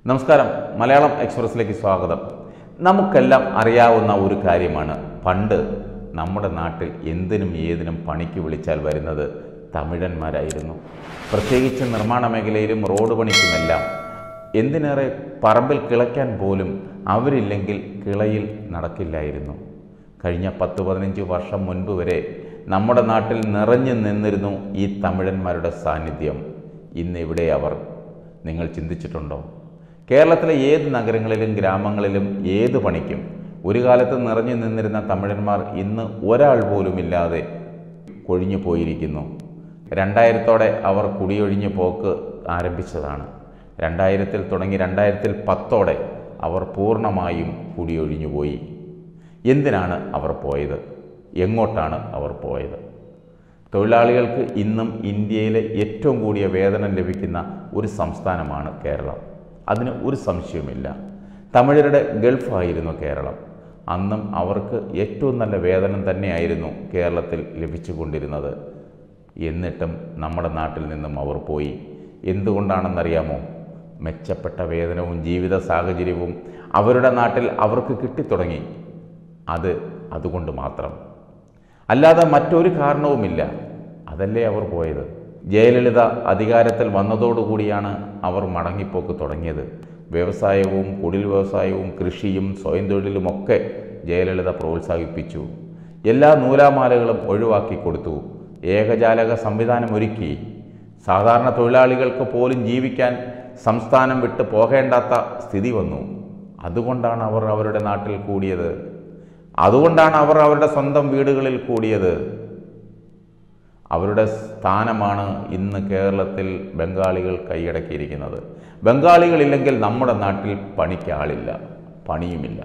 നമസ്കാരം മലയാളം എക്സ്പ്രസ്സിലേക്ക് സ്വാഗതം നമുക്കെല്ലാം അറിയാവുന്ന ഒരു കാര്യമാണ് പണ്ട് നമ്മുടെ നാട്ടിൽ എന്തിനും ഏതിനും പണിക്ക് വിളിച്ചാൽ വരുന്നത് തമിഴന്മാരായിരുന്നു പ്രത്യേകിച്ച് നിർമ്മാണ മേഖലയിലും റോഡ് പണിക്കുമെല്ലാം എന്തിനേറെ പറമ്പിൽ കിളയ്ക്കാൻ പോലും അവരില്ലെങ്കിൽ കിളയിൽ നടക്കില്ലായിരുന്നു കഴിഞ്ഞ പത്ത് പതിനഞ്ച് വർഷം മുൻപ് വരെ നമ്മുടെ നാട്ടിൽ നിറഞ്ഞു നിന്നിരുന്നു ഈ തമിഴന്മാരുടെ സാന്നിധ്യം ഇന്ന് ഇവിടെ അവർ നിങ്ങൾ ചിന്തിച്ചിട്ടുണ്ടോ കേരളത്തിലെ ഏത് നഗരങ്ങളിലും ഗ്രാമങ്ങളിലും ഏത് പണിക്കും ഒരു കാലത്ത് നിറഞ്ഞു നിന്നിരുന്ന തമിഴന്മാർ ഇന്ന് ഒരാൾ പോലുമില്ലാതെ കൊഴിഞ്ഞു പോയിരിക്കുന്നു രണ്ടായിരത്തോടെ അവർ കുടിയൊഴിഞ്ഞു പോക്ക് ആരംഭിച്ചതാണ് രണ്ടായിരത്തിൽ തുടങ്ങി രണ്ടായിരത്തിൽ പത്തോടെ അവർ പൂർണ്ണമായും കുടിയൊഴിഞ്ഞു പോയി എന്തിനാണ് അവർ പോയത് എങ്ങോട്ടാണ് അവർ പോയത് തൊഴിലാളികൾക്ക് ഇന്നും ഇന്ത്യയിലെ ഏറ്റവും കൂടിയ വേതനം ലഭിക്കുന്ന ഒരു സംസ്ഥാനമാണ് കേരളം അതിന് ഒരു സംശയവുമില്ല തമിഴരുടെ ഗൾഫായിരുന്നു കേരളം അന്നും അവർക്ക് ഏറ്റവും നല്ല വേതനം തന്നെയായിരുന്നു കേരളത്തിൽ ലഭിച്ചുകൊണ്ടിരുന്നത് എന്നിട്ടും നമ്മുടെ നാട്ടിൽ നിന്നും അവർ പോയി എന്തുകൊണ്ടാണെന്നറിയാമോ മെച്ചപ്പെട്ട വേതനവും ജീവിത സാഹചര്യവും അവരുടെ നാട്ടിൽ അവർക്ക് കിട്ടിത്തുടങ്ങി അത് അതുകൊണ്ട് മാത്രം അല്ലാതെ മറ്റൊരു കാരണവുമില്ല അതല്ലേ അവർ പോയത് ജയലളിത അധികാരത്തിൽ വന്നതോടുകൂടിയാണ് അവർ മടങ്ങിപ്പോക്ക് തുടങ്ങിയത് വ്യവസായവും കുടിൽ വ്യവസായവും കൃഷിയും സ്വയം തൊഴിലുമൊക്കെ ജയലളിത പ്രോത്സാഹിപ്പിച്ചു എല്ലാ നൂലാമാലകളും ഒഴിവാക്കി കൊടുത്തു ഏകജാലക സംവിധാനം ഒരുക്കി സാധാരണ തൊഴിലാളികൾക്ക് പോലും ജീവിക്കാൻ സംസ്ഥാനം വിട്ട് പോകേണ്ടാത്ത സ്ഥിതി വന്നു അതുകൊണ്ടാണ് അവർ അവരുടെ നാട്ടിൽ കൂടിയത് അതുകൊണ്ടാണ് അവർ അവരുടെ സ്വന്തം വീടുകളിൽ കൂടിയത് അവരുടെ സ്ഥാനമാണ് ഇന്ന് കേരളത്തിൽ ബംഗാളികൾ കൈയടക്കിയിരിക്കുന്നത് ബംഗാളികളില്ലെങ്കിൽ നമ്മുടെ നാട്ടിൽ പണിക്ക് ആളില്ല പണിയുമില്ല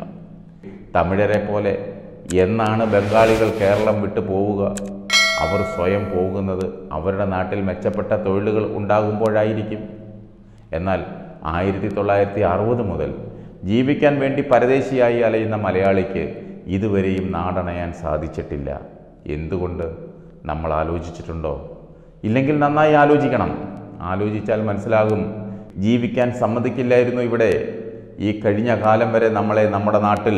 തമിഴരെ പോലെ എന്നാണ് ബംഗാളികൾ കേരളം വിട്ടു പോവുക അവർ സ്വയം പോകുന്നത് അവരുടെ നാട്ടിൽ മെച്ചപ്പെട്ട തൊഴിലുകൾ ഉണ്ടാകുമ്പോഴായിരിക്കും എന്നാൽ ആയിരത്തി തൊള്ളായിരത്തി അറുപത് മുതൽ ജീവിക്കാൻ വേണ്ടി പരദേശിയായി അലയുന്ന മലയാളിക്ക് ഇതുവരെയും നാടണയാൻ സാധിച്ചിട്ടില്ല എന്തുകൊണ്ട് നമ്മൾ ആലോചിച്ചിട്ടുണ്ടോ ഇല്ലെങ്കിൽ നന്നായി ആലോചിക്കണം ആലോചിച്ചാൽ മനസ്സിലാകും ജീവിക്കാൻ സമ്മതിക്കില്ലായിരുന്നു ഇവിടെ ഈ കഴിഞ്ഞ കാലം വരെ നമ്മളെ നമ്മുടെ നാട്ടിൽ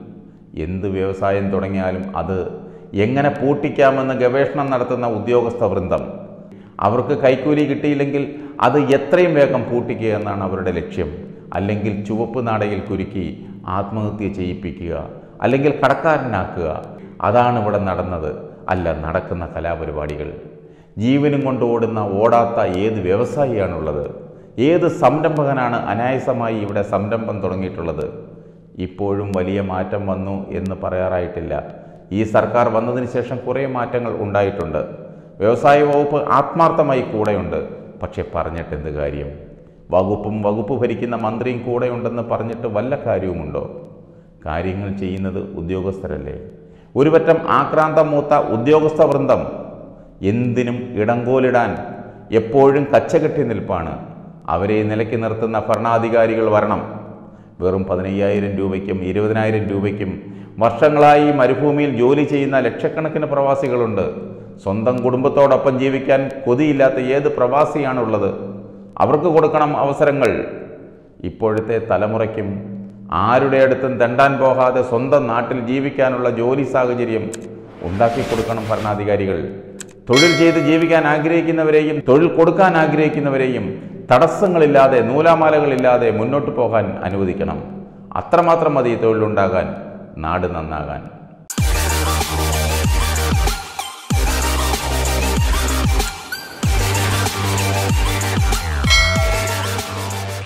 എന്ത് വ്യവസായം തുടങ്ങിയാലും അത് എങ്ങനെ പൂട്ടിക്കാമെന്ന് ഗവേഷണം നടത്തുന്ന ഉദ്യോഗസ്ഥ വൃന്ദം അവർക്ക് കൈക്കൂലി കിട്ടിയില്ലെങ്കിൽ അത് എത്രയും വേഗം പൂട്ടിക്കുക എന്നാണ് അവരുടെ ലക്ഷ്യം അല്ലെങ്കിൽ ചുവപ്പ് നാടയിൽ കുരുക്കി ആത്മഹത്യ ചെയ്യിപ്പിക്കുക അല്ലെങ്കിൽ കടക്കാരനാക്കുക അതാണ് ഇവിടെ നടന്നത് അല്ല നടക്കുന്ന കലാപരിപാടികൾ ജീവനും കൊണ്ട് ഓടുന്ന ഓടാത്ത ഏത് വ്യവസായിയാണുള്ളത് ഏത് സംരംഭകനാണ് അനായാസമായി ഇവിടെ സംരംഭം തുടങ്ങിയിട്ടുള്ളത് ഇപ്പോഴും വലിയ മാറ്റം വന്നു എന്ന് പറയാറായിട്ടില്ല ഈ സർക്കാർ വന്നതിന് ശേഷം കുറേ മാറ്റങ്ങൾ ഉണ്ടായിട്ടുണ്ട് വ്യവസായ വകുപ്പ് ആത്മാർത്ഥമായി കൂടെയുണ്ട് പക്ഷെ പറഞ്ഞിട്ട് എന്ത് കാര്യം വകുപ്പും വകുപ്പ് ഭരിക്കുന്ന മന്ത്രിയും കൂടെയുണ്ടെന്ന് പറഞ്ഞിട്ട് വല്ല കാര്യവുമുണ്ടോ കാര്യങ്ങൾ ചെയ്യുന്നത് ഉദ്യോഗസ്ഥരല്ലേ ഒരുപറ്റം ആക്രാന്തം മൂത്ത ഉദ്യോഗസ്ഥ വൃന്ദം എന്തിനും ഇടങ്കോലിടാൻ എപ്പോഴും കച്ചകെട്ടി നിൽപ്പാണ് അവരെ നിലയ്ക്ക് നിർത്തുന്ന ഭരണാധികാരികൾ വരണം വെറും പതിനയ്യായിരം രൂപയ്ക്കും ഇരുപതിനായിരം രൂപയ്ക്കും വർഷങ്ങളായി മരുഭൂമിയിൽ ജോലി ചെയ്യുന്ന ലക്ഷക്കണക്കിന് പ്രവാസികളുണ്ട് സ്വന്തം കുടുംബത്തോടൊപ്പം ജീവിക്കാൻ കൊതിയില്ലാത്ത ഏത് പ്രവാസിയാണുള്ളത് അവർക്ക് കൊടുക്കണം അവസരങ്ങൾ ഇപ്പോഴത്തെ തലമുറയ്ക്കും ആരുടെ അടുത്തും തെണ്ടാൻ പോകാതെ സ്വന്തം നാട്ടിൽ ജീവിക്കാനുള്ള ജോലി സാഹചര്യം ഉണ്ടാക്കി കൊടുക്കണം ഭരണാധികാരികൾ തൊഴിൽ ചെയ്ത് ജീവിക്കാൻ ആഗ്രഹിക്കുന്നവരെയും തൊഴിൽ കൊടുക്കാൻ ആഗ്രഹിക്കുന്നവരെയും തടസ്സങ്ങളില്ലാതെ നൂലാമാലകളില്ലാതെ മുന്നോട്ട് പോകാൻ അനുവദിക്കണം അത്രമാത്രം മതി തൊഴിലുണ്ടാകാൻ നാട് നന്നാകാൻ